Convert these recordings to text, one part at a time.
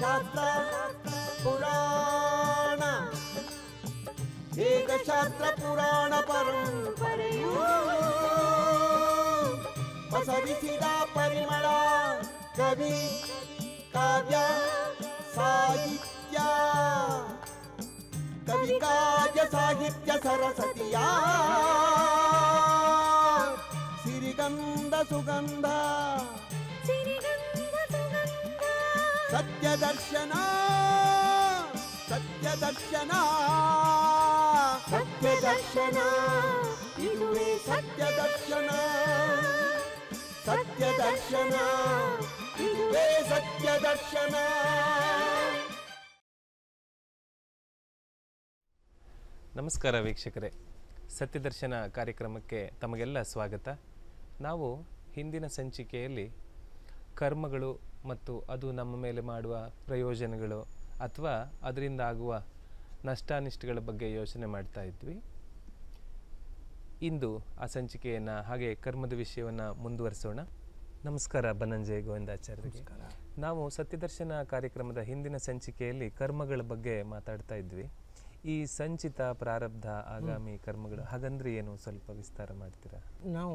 ಶಾಸ್ತ್ರ ಪುರಾಣ ಏಕಶಾಸ್ತ್ರ ಪುರಾಣ ಪರಂಪರೆಯು ಪಸರಿಸಿದ ಪರಿಮಳ ಕವಿ ಕಾವ್ಯ ಸಾಹಿತ್ಯ ಕವಿ ಕಾವ್ಯ ಸಾಹಿತ್ಯ ಸರಸ್ವತಿಯ ಸಿರಿಗಂಧ ಸುಗಂಧ ಸತ್ಯ ದರ್ಶನ ಸತ್ಯ ದರ್ಶನ ಸತ್ಯ ದರ್ಶನ ಇದುವೇ ಸತ್ಯ ದರ್ಶನ ಸತ್ಯ ದರ್ಶನ ಇದುವೇ ಸತ್ಯ ದರ್ಶನ ನಮಸ್ಕಾರ ವೀಕ್ಷಕರೇ ಸತ್ಯದರ್ಶನ ಕಾರ್ಯಕ್ರಮಕ್ಕೆ ತಮಗೆಲ್ಲ ಸ್ವಾಗತ ನಾವು ಹಿಂದಿನ ಸಂಚಿಕೆಯಲ್ಲಿ ಕರ್ಮಗಳು ಮತ್ತು ಅದು ನಮ್ಮ ಮೇಲೆ ಮಾಡುವ ಪ್ರಯೋಜನಗಳು ಅಥವಾ ಅದರಿಂದ ಆಗುವ ನಷ್ಟಾನಿಷ್ಟಗಳ ಬಗ್ಗೆ ಯೋಚನೆ ಮಾಡ್ತಾ ಇದ್ವಿ ಇಂದು ಆ ಸಂಚಿಕೆಯನ್ನು ಹಾಗೆ ಕರ್ಮದ ವಿಷಯವನ್ನು ಮುಂದುವರಿಸೋಣ ನಮಸ್ಕಾರ ಬನಂಜಯ್ ಗೋವಿಂದಾಚಾರ್ಯರಿಗೆ ನಾವು ಸತ್ಯದರ್ಶನ ಕಾರ್ಯಕ್ರಮದ ಹಿಂದಿನ ಸಂಚಿಕೆಯಲ್ಲಿ ಕರ್ಮಗಳ ಬಗ್ಗೆ ಮಾತಾಡ್ತಾ ಇದ್ವಿ ಈ ಸಂಚಿತ ಪ್ರಾರಬ್ಧ ಆಗಾಮಿ ಕರ್ಮಗಳು ಹಾಗಂದ್ರೆ ಏನು ಸ್ವಲ್ಪ ವಿಸ್ತಾರ ಮಾಡ್ತೀರಾ ನಾವು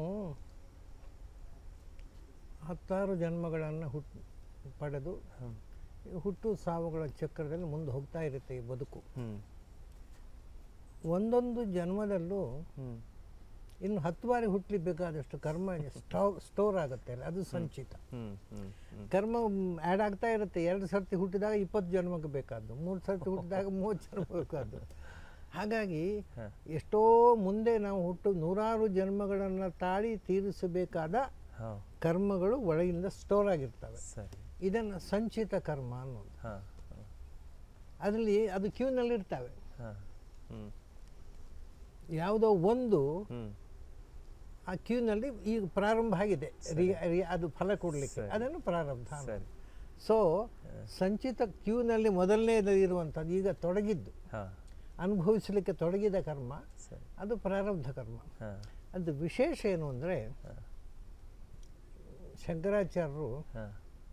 ಹತ್ತಾರು ಜನ್ಮಗಳನ್ನು ಹುಟ್ ಪಡೆದು ಈ ಹುಟ್ಟು ಸಾವುಗಳ ಚಕ್ರದಲ್ಲಿ ಮುಂದೆ ಹೋಗ್ತಾ ಇರುತ್ತೆ ಈ ಬದುಕು ಹ್ಮ್ ಒಂದೊಂದು ಜನ್ಮದಲ್ಲೂ ಹ್ಮ್ ಇನ್ನು ಹತ್ತು ಬಾರಿ ಹುಟ್ಟಲಿಕ್ಕೆ ಬೇಕಾದಷ್ಟು ಕರ್ಮ ಸ್ಟೋ ಸ್ಟೋರ್ ಆಗುತ್ತೆ ಅಲ್ಲ ಅದು ಸಂಚಿತ ಹ್ಮ್ ಹ್ಮ್ ಹ್ಮ್ ಕರ್ಮ ಆ್ಯಡ್ ಆಗ್ತಾ ಇರುತ್ತೆ ಎರಡು ಸರ್ತಿ ಹುಟ್ಟಿದಾಗ ಇಪ್ಪತ್ತು ಜನ್ಮಕ್ಕೆ ಬೇಕಾದ್ದು ಮೂರು ಸರ್ತಿ ಹುಟ್ಟಿದಾಗ ಮೂವತ್ತು ಜನ್ಮ ಬೇಕಾದ್ದು ಹಾಗಾಗಿ ಹ. ಎಷ್ಟೋ ಮುಂದೆ ನಾವು ಹುಟ್ಟು ನೂರಾರು ಜನ್ಮಗಳನ್ನು ತಾಳಿ ತೀರಿಸಬೇಕಾದ ಹಾ ಕರ್ಮಗಳು ಒಳಗಿಂದ ಸ್ಟೋರ್ ಆಗಿರ್ತವೆ ಸರಿ ಇದನ್ನು ಸಂಚಿತ ಕರ್ಮ ಅನ್ನೋದು ಹಾ ಅದರಲ್ಲಿ ಅದು ಕ್ಯೂನಲ್ಲಿ ಇರ್ತವೆ ಹಾ ಹ್ಮ್ ಯಾವುದೋ ಒಂದು ಹ್ಮ್ ಆ ಕ್ಯೂನಲ್ಲಿ ಈಗ ಪ್ರಾರಂಭ ಆಗಿದೆ ರಿ- ರಿ- ಅದು ಫಲ ಕೊಡಲಿಕ್ಕೆ ಸರಿ. ಅದನ್ನು ಪ್ರಾರಂಭ ಅನ್ನೋದು. ಸರಿ ಸೊ ಸಂಚಿತ ಕ್ಯೂನಲ್ಲಿ ಮೊದಲನೇದು ಇರುವಂಥದ್ದು ಈಗ ತೊಡಗಿದ್ದು ಹಾ ಅನುಭವಿಸಲಿಕ್ಕೆ ತೊಡಗಿದ ಕರ್ಮ ಸರಿ ಅದು ಪ್ರಾರಬ್ಧ ಕರ್ಮ ಹಾ ಅದು ವಿಶೇಷ ಏನು ಅಂದರೆ ಶಂಕರಾಚಾರ್ಯರು ಹಾ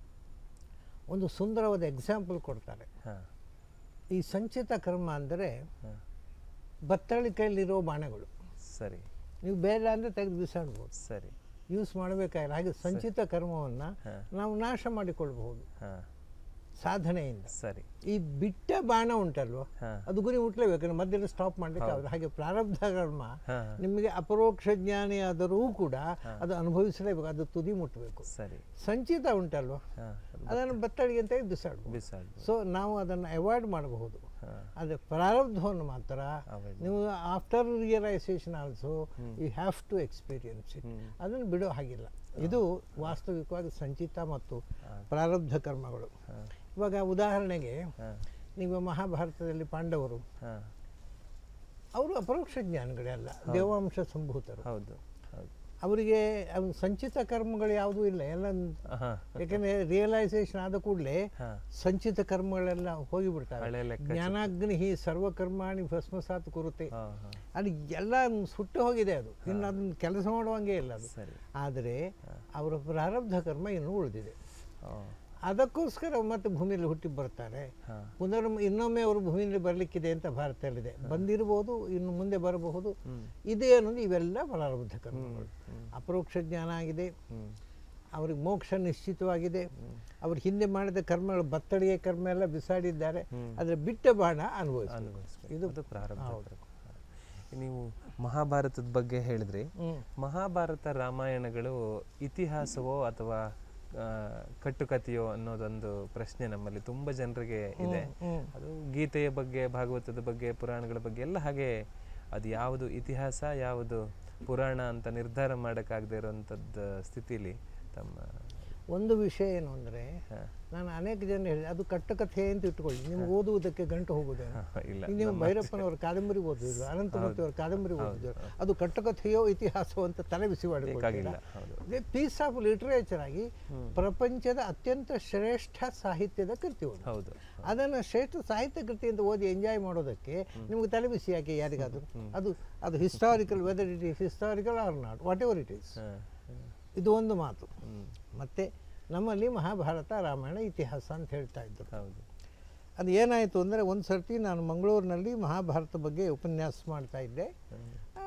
ಒಂದು ಸುಂದರವಾದ ಎಕ್ಸಾಂಪಲ್ ಕೊಡ್ತಾರೆ ಹಾ ಈ ಸಂಚಿತ ಕರ್ಮ ಅಂದರೆ ಹಾ ಬತ್ತಳಿ ಕೈಲಿರೋ ಬಾಣಗಳು ಸರಿ ನೀವು ಬೇಡ ಅಂದರೆ ತೆಗೆದು ಬಿಸಾಡ್ಬೋದು ಸರಿ ಯೂಸ್ ಮಾಡಬೇಕಾಗಿಲ್ಲ ಹಾಗೆ ಸಂಚಿತ ಕರ್ಮವನ್ನು ಹಾ. ನಾವು ನಾಶ ಮಾಡಿಕೊಳ್ಬಹುದು ಹಾ ಸಾಧನೆಯಿಂದ ಸರಿ ಈ ಬಿಟ್ಟ ಬಾಣ ಉಂಟಲ್ವ ಹಾ ಅದು ಗುರಿ ಮುಟ್ಲೇಬೇಕು ಮಧ್ಯದಲ್ಲಿ ಸ್ಟಾಪ್ ಮಾಡ್ಲಿಕ್ಕೆ ಆಗುತ್ತೆ ಹಾಗೆ ಪ್ರಾರಬ್ಧ ಕರ್ಮ ಹಾ ನಿಮಗೆ ಅಪರೋಕ್ಷ ಜ್ಞಾನಿ ಆದರೂ ಕೂಡ ಅದು ಅನುಭವಿಸಲೇಬೇಕು ಅದು ತುದಿ ಮುಟ್ಟಬೇಕು ಸರಿ ಸಂಚಿತ ಉಂಟಲ್ವ ಹಾ ಅದು ಅದನ್ನು ಬತ್ತಳಿಗೆ ಅಂತ ಬಿಸಾಡ್ಬೋದು ಬಿಸಾಡ್ಬೋದು ಸೊ ನಾವು ಅದನ್ನು ಅವಾಯ್ಡ್ ಮಾಡಬಹುದು ಹಾ ಆದರೆ ಪ್ರಾರಬ್ಧವನ್ನು ಮಾತ್ರ ಅವಾಯ್ಡ್ ನೀವು after realisation also you have to experience it ಅದನ್ನು ಬಿಡೋ ಹಾಗಿಲ್ಲ ಇದು ವಾಸ್ತವಿಕವಾಗಿ ಸಂಚಿತ ಮತ್ತು ಪ್ರಾರಬ್ಧ ಕರ್ಮಗಳು ಹಾ ಇವಾಗ ಉದಾಹರಣೆಗೆ ಹಾ ನೀವು ಮಹಾಭಾರತದಲ್ಲಿ ಪಾಂಡವರು ಹಾ ಅವರು ಅಪರೋಕ್ಷ ಜ್ಞಾನಿಗಳೇ ಅಲ್ಲ ದೇವಾಂಶ ಸಂಭೂತರು ಹೌದು ಹೌದು ಅವರಿಗೆ ಅವು ಸಂಚಿತ ಕರ್ಮಗಳು ಯಾವುದೂ ಇಲ್ಲ ಎಲ್ಲ ಹಾ ಯಾಕೆಂದರೆ ರಿಯಲೈಸೇಷನ್ ಆದ ಕೂಡಲೇ ಹಾ ಸಂಚಿತ ಕರ್ಮಗಳೆಲ್ಲ ಹೋಗಿಬಿಡ್ತವೆ ಹಳೆ ಲೆಕ್ಕ ಜ್ಞಾನಾಗ್ನಿ ಹಿ ಸರ್ವಕರ್ಮಾಣಿ ಭಸ್ಮಸಾತ್ ಕುರುತೆ ಹಾ ಹಾ ಅದು ಎಲ್ಲ ಸುಟ್ಟು ಹೋಗಿದೆ ಅದು ಇನ್ನು ಅದನ್ನು ಕೆಲಸ ಮಾಡುವಂಗೆ ಇಲ್ಲ ಅದು ಸರಿ ಆದರೆ ಅವರ ಪ್ರಾರಬ್ಧ ಕರ್ಮ ಇನ್ನೂ ಉಳಿದಿದೆ ಓ ಅದಕ್ಕೋಸ್ಕರ ಮತ್ತೆ ಭೂಮಿಯಲ್ಲಿ ಹುಟ್ಟಿ ಬರ್ತಾರೆ ಹಾ ಪುನರ್ ಇನ್ನೊಮ್ಮೆ ಅವರು ಭೂಮಿಯಲ್ಲಿ ಬರಲಿಕ್ಕಿದೆ ಅಂತ ಭಾರತದಲ್ಲಿದೆ ಬಂದಿರಬಹುದು ಇನ್ನು ಮುಂದೆ ಬರಬಹುದು ಇದೆ ಅನ್ನೋದು ಇವೆಲ್ಲ ಪ್ರಾರಬ್ಧ ಕರ್ಮಗಳು ಅಪರೋಕ್ಷ ಜ್ಞಾನ ಆಗಿದೆ ಹ್ಮ್ ಅವ್ರಿಗೆ ಮೋಕ್ಷ ನಿಶ್ಚಿತವಾಗಿದೆ ಅವ್ರು ಹಿಂದೆ ಮಾಡಿದ ಕರ್ಮಗಳು ಬತ್ತಡಿಗೆ ಕರ್ಮ ಎಲ್ಲ ಬಿಸಾಡಿದ್ದಾರೆ ಆದರೆ ಬಿಟ್ಟ ಬಾಣ ಅನುಭವಿಸ ಅನುಭವಿಸ್ಬೇಕು ಇದು- ಇದು ಪ್ರಾರಂಭ ನೀವು ಮಹಾಭಾರತದ ಬಗ್ಗೆ ಹೇಳಿದ್ರಿ ಹ್ಮ್. ಮಹಾಭಾರತ ರಾಮಾಯಣಗಳು ಇತಿಹಾಸವೋ ಅಥವಾ ಆ, ಕಟ್ಟುಕತೆಯೋ ಅನ್ನೋದೊಂದು ಪ್ರಶ್ನೆ ನಮ್ಮಲ್ಲಿ ತುಂಬಾ ಜನರಿಗೆ ಇದೆ ಹ್ಮ್. ಅದು ಗೀತೆಯ ಬಗ್ಗೆ ಭಾಗವತದ ಬಗ್ಗೆ ಪುರಾಣಗಳ ಬಗ್ಗೆ ಎಲ್ಲ ಹಾಗೆ ಅದು ಯಾವುದು ಇತಿಹಾಸ ಯಾವುದು ಪುರಾಣ ಅಂತ ನಿರ್ಧಾರ ಮಾಡೋಕ್ಕಾಗದೇ ಇರೋಂಥದ್ದು ಸ್ಥಿತಿಲಿ ತಮ್ಮ ಒಂದು ವಿಷಯ ಏನು ಅಂದರೆ ಹಾ. ನಾನು ಅನೇಕ ಜನ ಹೇಳಿದೆ ಅದು ಕಟ್ಟಕಥೆ ಅಂತ ಇಟ್ಕೊಳ್ಳಿ ನಿಮ್ಗೆ ಓದುವುದಕ್ಕೆ ಗಂಟು ಹೋಗುದೇನು ಇಲ್ಲ ಈಗ ನೀವು ಭೈರಪ್ಪನವರ ಕಾದಂಬರಿ ಓದಿದ್ರು ಅನಂತಮೂರ್ತಿ ಅವರ ಕಾದಂಬರಿ ಓದಿದ್ರು ಅದು ಕಟ್ಟಕಥೆಯೋ ಇತಿಹಾಸವೋ ಅಂತ ತಲೆ ಬಿಸಿ ಬೇಕಾಗಿಲ್ಲ ಹೌದು ಪೀಸ್ ಆಫ್ ಲಿಟರೇಚರ್ ಆಗಿ ಪ್ರಪಂಚದ ಅತ್ಯಂತ ಶ್ರೇಷ್ಠ ಸಾಹಿತ್ಯದ ಕೃತಿ ಒಂದು ಹೌದು ಅದನ್ನು ಶ್ರೇಷ್ಠ ಸಾಹಿತ್ಯ ಕೃತಿ ಅಂತ ಓದಿ ಎಂಜಾಯ್ ಮಾಡೋದಕ್ಕೆ ನಿಮ್ಗೆ ತಲೆ ಬಿಸಿ ಯಾಕೆ ಯಾರಿಗಾದರೂ ಅದು ಅದು historical whether it is historical or not whatever it is ಹಾ ಇದು ಒಂದು ಮಾತು ಹ್ಮ್ ಮತ್ತು ನಮ್ಮಲ್ಲಿ ಮಹಾಭಾರತ ರಾಮಾಯಣ ಇತಿಹಾಸ ಅಂತ ಹೇಳ್ತಾ ಇದ್ದರು ಹೌದು ಅದು ಏನಾಯಿತು ಅಂದರೆ ಒಂದು ಸರ್ತಿ ನಾನು ಮಂಗಳೂರಿನಲ್ಲಿ ಮಹಾಭಾರತ ಬಗ್ಗೆ ಉಪನ್ಯಾಸ ಮಾಡ್ತಾ ಇದ್ದೆ ಆ,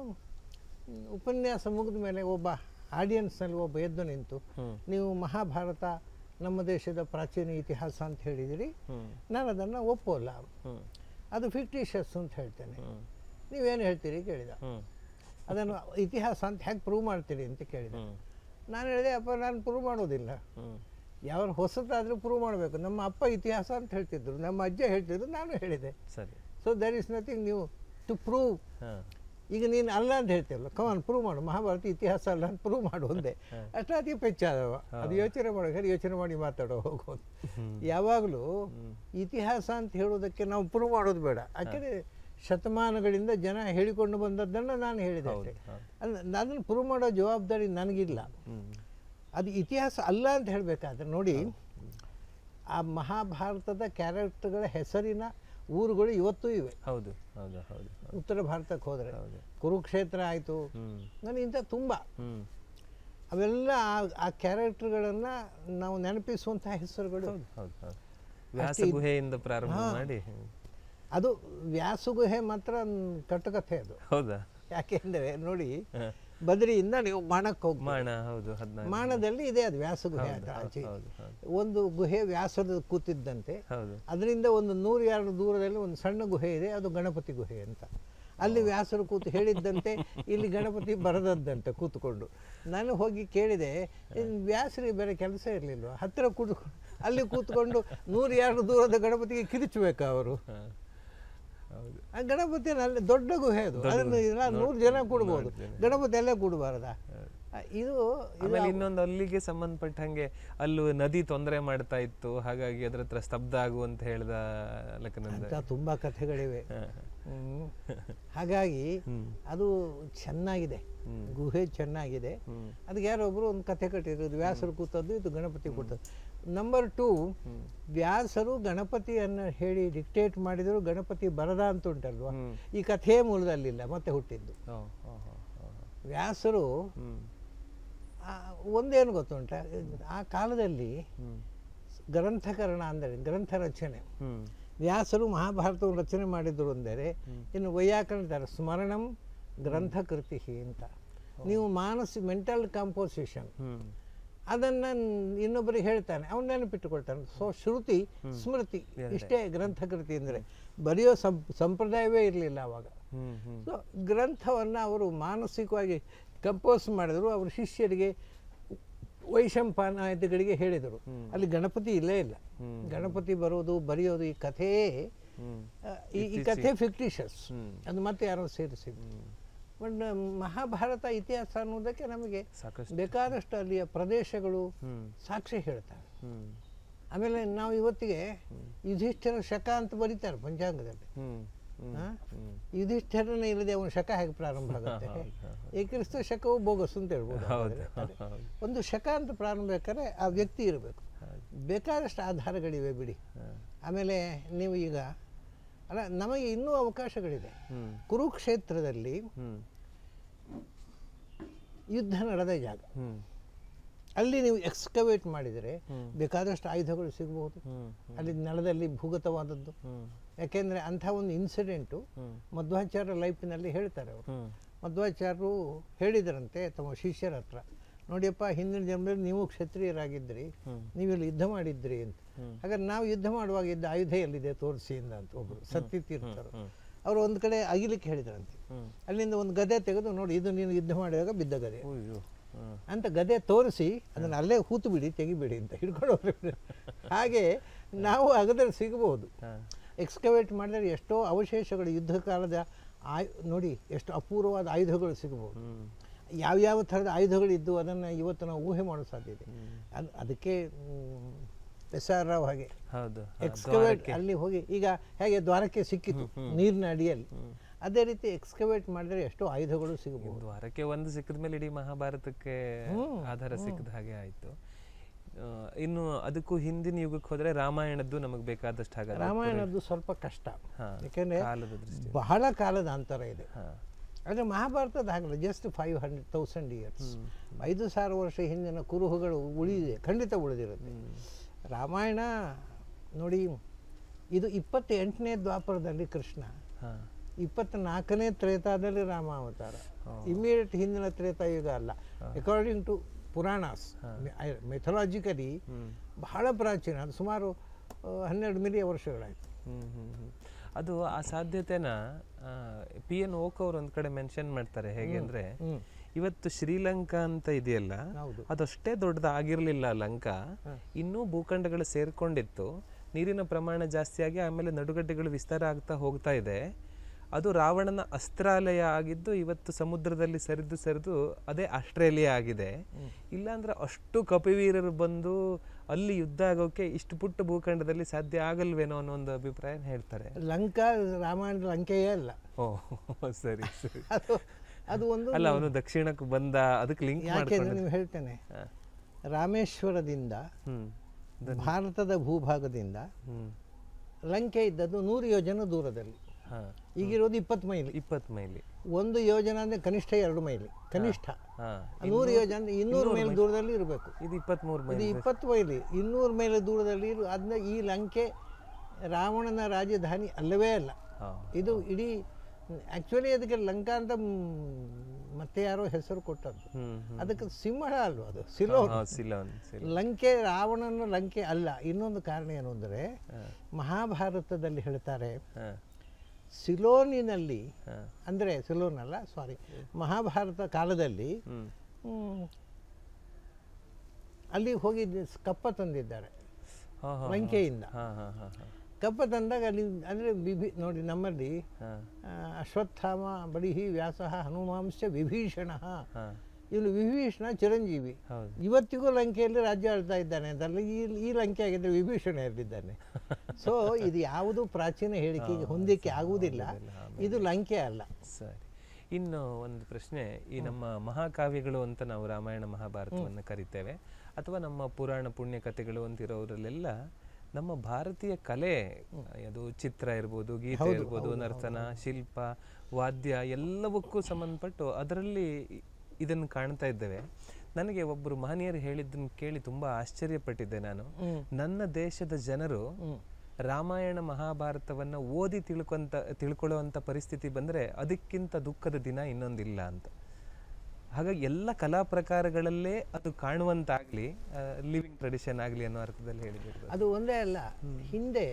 ಉಪನ್ಯಾಸ ಮುಗಿದ ಮೇಲೆ ಒಬ್ಬ ಆಡಿಯನ್ಸ್ನಲ್ಲಿ ಒಬ್ಬ ಎದ್ದು ನಿಂತು ಹ್ಮ್. ನೀವು ಮಹಾಭಾರತ ನಮ್ಮ ದೇಶದ ಪ್ರಾಚೀನ ಇತಿಹಾಸ ಅಂತ ಹೇಳಿದಿರಿ ಹ್ಮ್ ನಾನು ಅದನ್ನು ಒಪ್ಪೋಲ್ಲ ಹ್ಮ್ ಅದು ಫಿಕ್ಟಿಷಸ್ ಅಂತ ಹೇಳ್ತೇನೆ ಹ್ಮ್ ನೀವೇನು ಹೇಳ್ತೀರಿ ಕೇಳಿದ ಹ್ಮ್ ಅದನ್ನು ಇತಿಹಾಸ ಅಂತ ಹೇಗೆ ಪ್ರೂವ್ ಮಾಡ್ತೀರಿ ಅಂತ ಕೇಳಿದ ಹ್ಮ್ ನಾನು ಹೇಳಿದೆ ಅಪ್ಪ ನಾನು ಪ್ರೂವ್ ಮಾಡೋದಿಲ್ಲ ಹ್ಮ್ ಯಾವ ಹೊಸತಾದರೂ ಪ್ರೂವ್ ಮಾಡಬೇಕು ನಮ್ಮ ಅಪ್ಪ ಇತಿಹಾಸ ಅಂತ ಹೇಳ್ತಿದ್ರು ನಮ್ಮ ಅಜ್ಜ ಹೇಳ್ತಿದ್ರು ನಾನು ಹೇಳಿದೆ ಸರಿ ಸೊ ದರ್ ಇಸ್ ನಥಿಂಗ್ ನೀವು ಟು ಪ್ರೂವ್ ಹಾ ಈಗ ನೀನು ಅಲ್ಲ ಅಂತ ಹೇಳ್ತೀವಲ್ಲ ಕಮಾನ್ ಪ್ರೂವ್ ಮಾಡು ಮಹಾಭಾರತ ಇತಿಹಾಸ ಅಲ್ಲ ಅಂತ ಪ್ರೂವ್ ಮಾಡು ಒಂದೇ ಅಷ್ಟಾತಿ ಪೆಚ್ಚಾದವ ಅದು ಯೋಚನೆ ಮಾಡೋ ಸರಿ ಯೋಚನೆ ಮಾಡಿ ಮಾತಾಡೋ ಹೋಗೋದು ಯಾವಾಗಲೂ ಇತಿಹಾಸ ಅಂತ ಹೇಳೋದಕ್ಕೆ ನಾವು ಪ್ರೂವ್ ಮಾಡೋದು ಬೇಡ ಯಾಕೆಂದರೆ ಶತಮಾನಗಳಿಂದ ಜನ ಹೇಳಿಕೊಂಡು ಬಂದದ್ದನ್ನು ನಾನು ಹೇಳಿದೆ ಅಷ್ಟೇ ಹೌದು. ಅಲ್ಲ ಅದನ್ನು ಪ್ರೂವ್ ಮಾಡೋ ಜವಾಬ್ದಾರಿ ನನಗಿಲ್ಲ ಹ್ಮ್ ಅದು ಇತಿಹಾಸ ಅಲ್ಲ ಅಂತ ಹೇಳಬೇಕಾದ್ರೆ ನೋಡಿ ಆ ಮಹಾಭಾರತದ ಕ್ಯಾರೆಕ್ಟರ್ಗಳ ಹೆಸರಿನ ಊರುಗಳು ಇವತ್ತೂ ಇವೆ ಹೌದು ಹೌದು ಹೌದು ಹೌದು. ಉತ್ತರ ಭಾರತಕ್ಕೆ ಹೋದರೆ ಹೌದು ಕುರುಕ್ಷೇತ್ರ ಆಯಿತು ಹ್ಮ್ ನನಗೆ ಇಂಥ ತುಂಬ ಹ್ಮ್ ಅವೆಲ್ಲ ಆ- ಆ ಕ್ಯಾರೆಕ್ಟರ್ಗಳನ್ನು ನಾವು ನೆನಪಿಸುವಂತಹ ಹೆಸರುಗಳು ಹೌದು ಹೌದು ಹೌದು ವ್ಯಾಸ ಗುಹೆಯಿಂದ ಪ್ರಾರಂಭ ಮಾಡಿ ಹ್ಮ್. ಅದು ವ್ಯಾಸುಗುಹೆ ಮಾತ್ರ ಮ್, ಕಟ್ಟುಕಥೆ ಅದು ಹೌದಾ ಯಾಕೆಂದರೆ ನೋಡಿ ಹ. ಬದ್ರಿಯಿಂದ ನೀವು ಮಾಣಕ್ಕೆ ಹೋಗಿ ಮಾಣ ಹೌದು ಹದಿನಾರು ಮಾಣದಲ್ಲಿ ಇದೆ ಅದು ವ್ಯಾಸಗುಹೆ ಅದು ಆಚೆ ಹೌದು ಹೌದು ಒಂದು ಗುಹೆ ವ್ಯಾಸದ ಕೂತಿದ್ದಂತೆ ಹೌದು ಅದರಿಂದ ಒಂದು ನೂರು ಯಾರ್ಡ್ ದೂರದಲ್ಲಿ ಒಂದು ಸಣ್ಣ ಗುಹೆ ಇದೆ ಅದು ಗಣಪತಿ ಗುಹೆ ಅಂತ ಅಲ್ಲಿ ವ್ಯಾಸರು ಕೂತು ಹೇಳಿದ್ದಂತೆ ಇಲ್ಲಿ ಗಣಪತಿ ಬರದದ್ದಂತೆ ಕೂತ್ಕೊಂಡು ನಾನು ಹೋಗಿ ಕೇಳಿದೆ ಇನ್ ವ್ಯಾಸರಿಗೆ ಬೇರೆ ಕೆಲಸ ಇರಲಿಲ್ವ ಹತ್ತಿರ ಕೂತು ಅಲ್ಲಿ ಕೂತ್ಕೊಂಡು ನೂರು ಯಾರ್ಡ್ ದೂರದ ಗಣಪತಿಗೆ ಕಿರಿಚಬೇಕಾ ಅವರು ಹಾ. ಹೌದು ಆ ಗಣಪತಿ ಅಲ್ಲಿ ದೊಡ್ಡ ಗುಹೆ ಅದು ಅದನ್ನು ಇಲ್ಲ ನೂರು ಜನ ಕೂಡ್ಬೋದು ಗಣಪತಿ ಅಲ್ಲೇ ಕೂಡಬಾರ್ದ ಇದು ಆಮೇಲೆ ಇನ್ನೊಂದು ಅಲ್ಲಿಗೆ ಸಂಬಂಧಪಟ್ಟ ಹಂಗೆ ಅಲ್ಲೂ ನದಿ ತೊಂದರೆ ಮಾಡ್ತಾ ಇತ್ತು ಹಾಗಾಗಿ ಅದ್ರ ಹತ್ರ ಸ್ತಬ್ಧ ಆಗುವಂತ ಹೇಳ್ದ ಲಕ್ಕನಂದ ಅಂತ ತುಂಬ ಕಥೆಗಳಿವೆ ಹ್ಮ್. ಹಾಗಾಗಿ ಅದು ಚೆನ್ನಾಗಿದೆ ಗುಹೆ ಚೆನ್ನಾಗಿದೆ ಅದಕ್ಕೆ ಯಾರೊಬ್ಬರು ಒಂದು ಕಥೆ ಕಟ್ಟಿರೋದು ವ್ಯಾಸರು ಕೂತದ್ದು ಇದು ಗಣಪತಿ ಕೂತದ್ದು ನಂಬರ್ ಟೂ ವ್ಯಾಸರು ಗಣಪತಿಯನ್ನು ಹೇಳಿ ಡಿಕ್ಟೇಟ್ ಮಾಡಿದರು ಗಣಪತಿ ಬರದ ಅಂತ ಉಂಟಲ್ವಾ ಈ ಕಥೆಯೇ ಮೂಲದಲ್ಲಿಲ್ಲ ಮತ್ತೆ ಹುಟ್ಟಿದ್ದು ಓ, ಓ, ಓ, ಓ, ಓ. ವ್ಯಾಸರು ಹ್ಮ್ ಆ, ಒಂದೇನು ಗೊತ್ತುಂಟ ಆ ಕಾಲದಲ್ಲಿ ಹ್ಮ್ ಗ್ರಂಥಕರಣ ಅಂದರೆ ಗ್ರಂಥ ರಚನೆ ಹ್ಮ್ ವ್ಯಾಸರು ಮಹಾಭಾರತವನ್ನು ರಚನೆ ಮಾಡಿದ್ರು ಅಂದರೆ ಇನ್ನು ವೈಯಾಕರಣ ಸ್ಮರಣಂ ಗ್ರಂಥಕೃತಿ ಅಂತ ನೀವು ಮಾನಸಿ ಮೆಂಟಲ್ ಕಾಂಪೋಸಿಷನ್ ಹ್ಮ್ ಅದನ್ನು ಇನ್ನೊಬ್ಬರಿಗೆ ಹೇಳ್ತಾನೆ ಅವನು ನೆನಪಿಟ್ಟುಕೊಳ್ತಾನೆ ಸೊ ಶ್ರುತಿ ಸ್ಮೃತಿ ಇಷ್ಟೇ ಗ್ರಂಥಕೃತಿ ಅಂದರೆ ಬರೆಯೋ ಸಂ ಸಂಪ್ರದಾಯವೇ ಇರಲಿಲ್ಲ ಆವಾಗ ಹ್ಮ್ ಹ್ಮ್ ಸೊ ಗ್ರಂಥವನ್ನು ಅವರು ಮಾನಸಿಕವಾಗಿ ಕಂಪೋಸ್ ಮಾಡಿದರು ಅವ್ರ ಶಿಷ್ಯರಿಗೆ ವೈಶಂಪಾನಾದಿಗಳಿಗೆ ಹೇಳಿದರು ಅಲ್ಲಿ ಗಣಪತಿ ಇಲ್ಲೇ ಇಲ್ಲ ಗಣಪತಿ ಬರೋದು ಬರೆಯೋದು ಈ ಕಥೆಯೇ ಹ್ಮ್ ಆ, ಈ ಈ ಕಥೆ ಫಿಕ್ಟಿಷಸ್ ಹ್ಮ್. ಅದು ಮತ್ತೆ ಯಾರೋ ಸೇರಿಸಿದ್ದು ಬಟ್ ಮಹಾಭಾರತ ಇತಿಹಾಸ ಅನ್ನೋದಕ್ಕೆ ನಮಗೆ ಸಾಕಷ್ಟು ಬೇಕಾದಷ್ಟು ಅಲ್ಲಿಯ ಪ್ರದೇಶಗಳು ಹ್ಮ್ ಸಾಕ್ಷಿ ಹೇಳ್ತಾರೆ ಹ್ಮ್ ಆಮೇಲೆ ನಾವು ಇವತ್ತಿಗೆ ಯುಧಿಷ್ಠಿರ ಶಕ ಅಂತ ಬರೀತಾರೆ ಪಂಚಾಂಗದಲ್ಲಿ ಹ್ಮ್ ಹ್ಮ್ ಆ? ಹ್ಮ್ ಯುಧಿಷ್ಠಿರನೇ ಇಲ್ಲದೆ ಅವನ ಶಕ ಹೇಗೆ ಪ್ರಾರಂಭ ಆಗುತ್ತೆ ಈ ಕ್ರಿಸ್ತ ಶಕವು ಬೋಗಸ್ ಅಂತ ಹೇಳ್ಬೋದು ಹೌದು ಹಾಗಾದ್ರೆ. ಹೌದು ಒಂದು ಶಕ ಅಂತ ಪ್ರಾರಂಭ ಬೇಕಾದ್ರೆ ಆ ವ್ಯಕ್ತಿ ಇರಬೇಕು ಬೇಕಾದಷ್ಟು ಆಧಾರಗಳಿವೆ ಬಿಡಿ ಆಮೇಲೆ ನೀವು ಈಗ ಅಲ್ಲ ನಮಗೆ ಇನ್ನೂ ಅವಕಾಶಗಳಿದೆ ಹ್ಮ್ ಕುರುಕ್ಷೇತ್ರದಲ್ಲಿ ಹ್ಮ್ ಯುದ್ಧ ನಡೆದ ಜಾಗ ಹ್ಮ್ ಅಲ್ಲಿ ನೀವು ಎಕ್ಸ್ಕವೇಟ್ ಮಾಡಿದರೆ ಬೇಕಾದಷ್ಟು ಆಯುಧಗಳು ಸಿಗಬಹುದು ಹ್ಮ್ ಅಲ್ಲಿ ನೆಲದಲ್ಲಿ ಭೂಗತವಾದದ್ದು ಹ್ಮ್ ಯಾಕೆಂದರೆ ಅಂಥ ಒಂದು ಇನ್ಸಿಡೆಂಟು ಹ್ಮ್ ಮಧ್ವಾಚಾರ್ಯ ಲೈಫಿನಲ್ಲಿ ಹೇಳ್ತಾರೆ ಅವರು ಹ್ಮ್ ಮಧ್ವಾಚಾರ್ಯರು ಹೇಳಿದರಂತೆ ತಮ್ಮ ಶಿಷ್ಯರ ಹತ್ರ ನೋಡಿಯಪ್ಪ ಹಿಂದಿನ ಜನ್ಮದಲ್ಲಿ ನೀವು ಕ್ಷತ್ರಿಯರಾಗಿದ್ರಿ ನೀವಿಲ್ಲಿ ಯುದ್ಧ ಮಾಡಿದ್ರಿ ಅಂತ ಹಾಗಾದ್ರೆ ನಾವು ಯುದ್ಧ ಮಾಡುವಾಗ ಇದ್ದ ಆಯುಧ ಎಲ್ಲಿದೆ ತೋರಿಸಿ ಇಂದ ಅಂತ ಒಬ್ಬರು ಸತ್ಯತೀರ್ಥರು ಅವರು ಒಂದು ಕಡೆ ಅಗಿಲಿಕ್ಕೆ ಹೇಳಿದ್ರಂತೆ ಹ್ಮ್. ಅಲ್ಲಿಂದ ಒಂದು ಗದೆ ತೆಗೆದು ನೋಡಿ ಇದು ನೀನು ಯುದ್ಧ ಮಾಡಿದಾಗ ಬಿದ್ದ ಗದೆ ಅಯ್ಯೋ ಹ್ಮ್ ಅಂತ ಗದೆ ತೋರಿಸಿ ಅದನ್ನು ಅಲ್ಲೇ ಹೂತು ಬಿಡಿ ತೆಗಿಬೇಡಿ ಅಂತ ಹಿಡ್ಕೊಂಡು ಹೋಗ್ರಿ ಹಾಗೆ ನಾವು ಅಗದಲ್ಲಿ ಸಿಗಬಹುದು ಹಾ. ಎಕ್ಸ್ಕವೇಟ್ ಮಾಡಿದರೆ ಎಷ್ಟೋ ಅವಶೇಷಗಳು ಯುದ್ಧ ಕಾಲದ ಆಯು ನೋಡಿ ಎಷ್ಟು ಅಪೂರ್ವವಾದ ಆಯುಧಗಳು ಸಿಗಬಹುದು ಹ್ಮ್ ಯಾವ್ಯಾವ ಥರದ ಆಯುಧಗಳಿದ್ದು ಅದನ್ನು ಇವತ್ತು ನಾವು ಊಹೆ ಮಾಡೋ ಸಾಧ್ಯ ಇದೆ ಅದು ಅದಕ್ಕೆ ಎಸ್ ಆರ್ ರಾವ್ ಹಾಗೆ ಹೌದು ಹಾ, ಎಕ್ಸ್ಕವೇಟ್ ಅಲ್ಲಿ ಹೋಗಿ ಈಗ ಹೇಗೆ ದ್ವಾರಕ್ಕೆ ಸಿಕ್ಕಿತು ನೀರಿನ ಅಡಿಯಲ್ಲಿ ಅದೇ ರೀತಿ ಎಕ್ಸ್ಕವೇಟ್ ಮಾಡಿದರೆ ಎಷ್ಟೋ ಆಯುಧಗಳು ಸಿಗಬಹುದು ದ್ವಾರಕ್ಕೆ ಒಂದು ಸಿಕ್ಕಿದ ಮೇಲೆ ಇಡೀ ಮಹಾಭಾರತಕ್ಕೆ ಆಧಾರ ಸಿಕ್ಕದ ಹಾಗೆ ಆಯ್ತು ಆ, ಇನ್ನು ಅದಕ್ಕೂ ಹಿಂದಿನ ಯುಗಕ್ಕೆ ಹೋದ್ರೆ ರಾಮಾಯಣದ್ದು ನಮಗೆ ಬೇಕಾದಷ್ಟು ಹಾಗಾದ್ರೆ ರಾಮಾಯಣದ್ದು ಸ್ವಲ್ಪ ಕಷ್ಟ ಹಾ, ಯಾಕೆಂದರೆ ಕಾಲದ ದೃಷ್ಟಿ ಬಹಳ ಕಾಲದ ಅಂತರ ಇದೆ ಹಾ ಆದರೆ ಮಹಾಭಾರತದ ಹಾಗಲ್ಲ just five hundred thousand years ಐದು ಸಾವಿರ ವರ್ಷ ಹಿಂದಿನ ಕುರುಹುಗಳು ಉಳಿದಿದೆ ಖಂಡಿತ ಉಳಿದಿರುತ್ತೆ ರಾಮಾಯಣ ನೋಡಿ ಇದು ಇಪ್ಪತ್ತೆಂಟನೇ ದ್ವಾಪರದಲ್ಲಿ ಕೃಷ್ಣ ಹಾ ಇಪ್ಪತ್ನಾಲ್ಕನೇ ತ್ರೇತಾದಲ್ಲಿ ರಾಮಾವತಾರ ಇಮಿಡಿಯೇಟ್ ಹಿಂದಿನ ತ್ರೇತಾಯುಗ ಅಲ್ಲ ಅಕಾರ್ಡಿಂಗ್ ಟು ಪುರಾಣಾಸ್ ಮೆಥಲಾಜಿಕಲಿ ಬಹಳ ಪ್ರಾಚೀನ ಅದು ಸುಮಾರು ಆ, ಹನ್ನೆರಡು ಮಿಲಿಯ ವರ್ಷಗಳಾಯಿತು ಹ್ಮ್ ಹ್ಮ್ ಹ್ಮ್. ಅದು ಆ ಸಾಧ್ಯತೆನ ಪಿ ಎನ್ ಓಕ್ ಅವ್ರು ಒಂದ್ ಕಡೆ ಮೆನ್ಷನ್ ಮಾಡ್ತಾರೆ ಹೇಗೆ ಅಂದ್ರೆ ಇವತ್ತು ಶ್ರೀಲಂಕಾ ಅಂತ ಇದೆಯಲ್ಲ ಹೌದು. ಅದಷ್ಟೇ ದೊಡ್ಡದಾಗಿರ್ಲಿಲ್ಲ ಲಂಕಾ ಇನ್ನೂ ಭೂಖಂಡಗಳು ಸೇರ್ಕೊಂಡಿತ್ತು ನೀರಿನ ಪ್ರಮಾಣ ಜಾಸ್ತಿಯಾಗಿ ಆಮೇಲೆ ನಡುಗಡ್ಡೆಗಳು ವಿಸ್ತಾರ ಆಗ್ತಾ ಹೋಗ್ತಾ ಇದೆ ಅದು ರಾವಣನ ಅಸ್ತ್ರಾಲಯ ಆಗಿದ್ದು ಇವತ್ತು ಸಮುದ್ರದಲ್ಲಿ ಸರಿದು ಸರಿದು ಅದೇ ಆಸ್ಟ್ರೇಲಿಯಾ ಆಗಿದೆ ಇಲ್ಲಾಂದ್ರೆ ಅಷ್ಟು ಕಪಿವೀರರು ಬಂದು ಅಲ್ಲಿ ಯುದ್ಧ ಆಗೋಕೆ ಇಷ್ಟು ಪುಟ್ಟ ಭೂಖಂಡದಲ್ಲಿ ಸಾಧ್ಯ ಆಗಲ್ವೇನೋ ಅನ್ನೋ ಒಂದು ಅಭಿಪ್ರಾಯ ಹೇಳ್ತಾರೆ ಲಂಕಾ ರಾಮಾಯಣದ ಲಂಕೆಯೇ ಅಲ್ಲ ಓ ಸರಿ ಸರಿ ಅದು ಅದು ಒಂದು ಅಲ್ಲ ಅವನು ದಕ್ಷಿಣಕ್ಕೆ ಬಂದ ಅದಕ್ಕೆ ಲಿಂಕ್ ಯಾಕೆಂದ್ರೆ ಮಾಡ್ಕೊಂಡು ನೀವು ಹೇಳ್ತೇನೆ ಹಾ. ರಾಮೇಶ್ವರದಿಂದ ಹ್ಮ್ ಭಾರತದ ಭೂಭಾಗದಿಂದ ಹ್ಮ್ ಲಂಕೆ ಇದ್ದದ್ದು ನೂರು ಯೋಜನ ದೂರದಲ್ಲಿ ಹಾ ಈಗಿರೋದು ಇಪ್ಪತ್ತು ಮೈಲಿ ಇಪ್ಪತ್ತು ಮೈಲಿ ಒಂದು ಯೋಜನ ಅಂದರೆ ಕನಿಷ್ಠ ಎರಡು ಮೈಲಿ ಕನಿಷ್ಠ ಹಾ ನೂರು ಯೋಜನೆ ಅಂದ್ರೆ ಇನ್ನೂರು ಮೈಲ್ ದೂರದಲ್ಲಿ ಇರಬೇಕು ಇದು ಇಪ್ಪತ್ಮೂರು ಇದು ಮೈಲಿ ಇಪ್ಪತ್ತು ಮೈಲಿ ಇನ್ನೂರು ಮೈಲ್ ದೂರದಲ್ಲಿ ಇರು ಅದನ್ನ ಈ ಲಂಕೆ ರಾವಣನ ರಾಜಧಾನಿ ಅಲ್ಲವೇ ಅಲ್ಲ ಹಾ ಇದು ಇಡೀ ಆ್ಯಕ್ಚುಲಿ ಅದಕ್ಕೆ ಲಂಕಾ ಅಂತ ಮ್, ಮತ್ತೆ ಯಾರೋ ಹೆಸರು ಕೊಟ್ಟದ್ದು ಹ್ಮ್ ಹ್ಮ್ ಅದಕ್ಕೆ ಸಿಂಹ ಅಲ್ವಾ ಅದು ಸಿಲೋನ್ ಹಾ ಸಿಲೋನ್ ಸಿಲೋನ್ ಲಂಕೆ ರಾವಣನ ಲಂಕೆ ಅಲ್ಲ ಇನ್ನೊಂದು ಕಾರಣ ಏನು ಅಂದರೆ ಮಹಾಭಾರತದಲ್ಲಿ ಹೇಳ್ತಾರೆ ಹಾ ಸಿಲೋನಿನಲ್ಲಿ ಹಾ ಅಂದರೆ ಸಿಲೋನ್ ಅಲ್ಲ ಸಾರಿ ಮಹಾಭಾರತ ಕಾಲದಲ್ಲಿ ಹ್ಮ್ ಹ್ಮ್, ಅಲ್ಲಿ ಹೋಗಿ ಸ್- ಕಪ್ಪ ತಂದಿದ್ದಾರೆ ಹಾ ಹಾ ಲಂಕೆಯಿಂದ ಹಾ ಹಾ ಹಾ ಹಾ ಕಪ್ಪ ತಂದಾಗ ಅಲ್ಲಿ ಅಂದರೆ ವಿಭಿ ನೋಡಿ ನಮ್ಮಲ್ಲಿ ಹಾ ಆ, ಅಶ್ವತ್ಥಾಮ ಬಡಿಹಿ ವ್ಯಾಸ ಹನುಮಾಂಶ ವಿಭೀಷಣ ಹಾ ಇವನು ವಿಭೀಷಣ ಚಿರಂಜೀವಿ ಹೌದು ಇವತ್ತಿಗೂ ಲಂಕೆಯಲ್ಲಿ ರಾಜ್ಯ ಆಳ್ತಾ ಇದ್ದಾನೆ ಅಂತಲ್ಲ ಈ ಈ ಲಂಕೆ ಆಗಿದ್ದರೆ ವಿಭೀಷಣ ಇರಲಿದ್ದಾನೆ ಸೊ ಇದು ಯಾವುದು ಪ್ರಾಚೀನ ಹೇಳಿಕೆಗೆ ಹೊಂದಿಕೆ ಆಗುವುದಿಲ್ಲ ಇದು ಲಂಕೆ ಅಲ್ಲ ಸರಿ ಇನ್ನು ಒಂದು ಪ್ರಶ್ನೆ ಈ ನಮ್ಮ ಮಹಾಕಾವ್ಯಗಳು ಅಂತ ನಾವು ರಾಮಾಯಣ ಮಹಾಭಾರತವನ್ನು ಕರಿತೇವೆ ಅಥವಾ ನಮ್ಮ ಪುರಾಣ ಪುಣ್ಯ ಕಥೆಗಳು ಅಂತಿರೋದ್ರಲ್ಲೆಲ್ಲ ನಮ್ಮ ಭಾರತೀಯ ಕಲೆ ಅದು ಚಿತ್ರ ಇರ್ಬೋದು ಗೀತೆ ಇರ್ಬೋದು ನರ್ತನ ಶಿಲ್ಪ ವಾದ್ಯ ಎಲ್ಲವಕ್ಕೂ ಸಂಬಂಧಪಟ್ಟು ಅದರಲ್ಲಿ ಇದನ್ನು ಕಾಣ್ತಾ ಇದ್ದೇವೆ ನನಗೆ ಒಬ್ಬರು ಮಹನೀಯರು ಹೇಳಿದ್ದನ್ನು ಕೇಳಿ ತುಂಬಾ ಆಶ್ಚರ್ಯಪಟ್ಟಿದ್ದೆ ನಾನು ನನ್ನ ದೇಶದ ಜನರು ರಾಮಾಯಣ ಮಹಾಭಾರತವನ್ನ ಓದಿ ತಿಳ್ಕೊಂತ ತಿಳ್ಕೊಳ್ಳುವಂತ ಪರಿಸ್ಥಿತಿ ಬಂದ್ರೆ ಅದಕ್ಕಿಂತ ದುಃಖದ ದಿನ ಇನ್ನೊಂದಿಲ್ಲ ಅಂತ ಹಾಗಾಗಿ ಎಲ್ಲ ಕಲಾ ಪ್ರಕಾರಗಳಲ್ಲೇ ಅದು ಕಾಣುವಂತಾಗ್ಲಿ ಲಿವಿಂಗ್ ಟ್ರೆಡಿಷನ್ ಆಗ್ಲಿ ಅನ್ನೋ ಅರ್ಥದಲ್ಲಿ ಹೇಳಿದ್ರು ಅದು ಒಂದೇ ಅಲ್ಲ ಹಿಂದೆ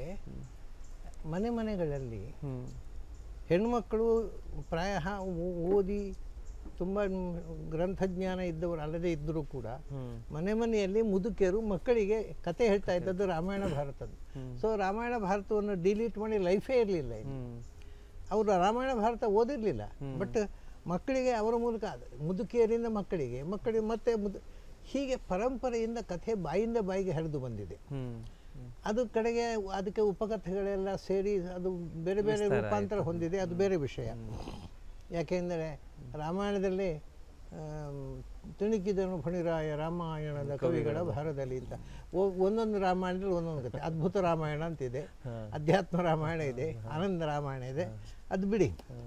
ಮನೆ ಮನೆಗಳಲ್ಲಿ ಹ್ಮ್ ಹೆಣ್ಮಕ್ಕಳು ಪ್ರಾಯ ಓದಿ ತುಂಬ ಗ್ರಂಥಜ್ಞಾನ ಇದ್ದವರು ಅಲ್ಲದೆ ಇದ್ದರೂ ಕೂಡ ಹ್ಮ್ ಮನೆ ಮನೆಯಲ್ಲಿ ಮುದುಕಿಯರು ಮಕ್ಕಳಿಗೆ ಕತೆ ಹೇಳ್ತಾ ಇದ್ದದ್ದು ರಾಮಾಯಣ ಭಾರತದ್ದು ಸೊ ರಾಮಾಯಣ ಭಾರತವನ್ನು ಡಿಲೀಟ್ ಮಾಡಿ ಲೈಫೇ ಇರಲಿಲ್ಲ ಹ್ಮ್ ಅವರು ರಾಮಾಯಣ ಭಾರತ ಓದಿರಲಿಲ್ಲ ಬಟ್ ಮಕ್ಕಳಿಗೆ ಅವರ ಮೂಲಕ ಅದು ಮುದುಕಿಯರಿಂದ ಮಕ್ಕಳಿಗೆ ಮಕ್ಕಳಿಗೆ ಮತ್ತೆ ಮುದು ಹೀಗೆ ಪರಂಪರೆಯಿಂದ ಕಥೆ ಬಾಯಿಂದ ಬಾಯಿಗೆ ಹರಿದು ಬಂದಿದೆ ಹ್ಮ್ ಅದು ಕಡೆಗೆ ಅದಕ್ಕೆ ಉಪಕಥೆಗಳೆಲ್ಲ ಸೇರಿ ಅದು ಬೇರೆ ಬೇರೆ ರೂಪಾಂತರ ಹೊಂದಿದೆ ಅದು ಬೇರೆ ವಿಷಯ ಯಾಕೆಂದರೆ ರಾಮಾಯಣದಲ್ಲಿ ಆಮ್, ತಿಣುಕಿದನು ಫಣಿರಾಯ ರಾಮಾಯಣದ ಕವಿಗಳ ಭಾರದಲ್ಲಿ ಅಂತ ಒ- ಒಂದೊಂದು ರಾಮಾಯಣದಲ್ಲಿ ಒಂದೊಂದು ಕಥೆ ಅದ್ಭುತ ರಾಮಾಯಣ ಅಂತಿದೆ ಅಧ್ಯಾತ್ಮ ರಾಮಾಯಣ ಇದೆ ಆನಂದ ರಾಮಾಯಣ ಇದೆ ಅದು ಬಿಡಿ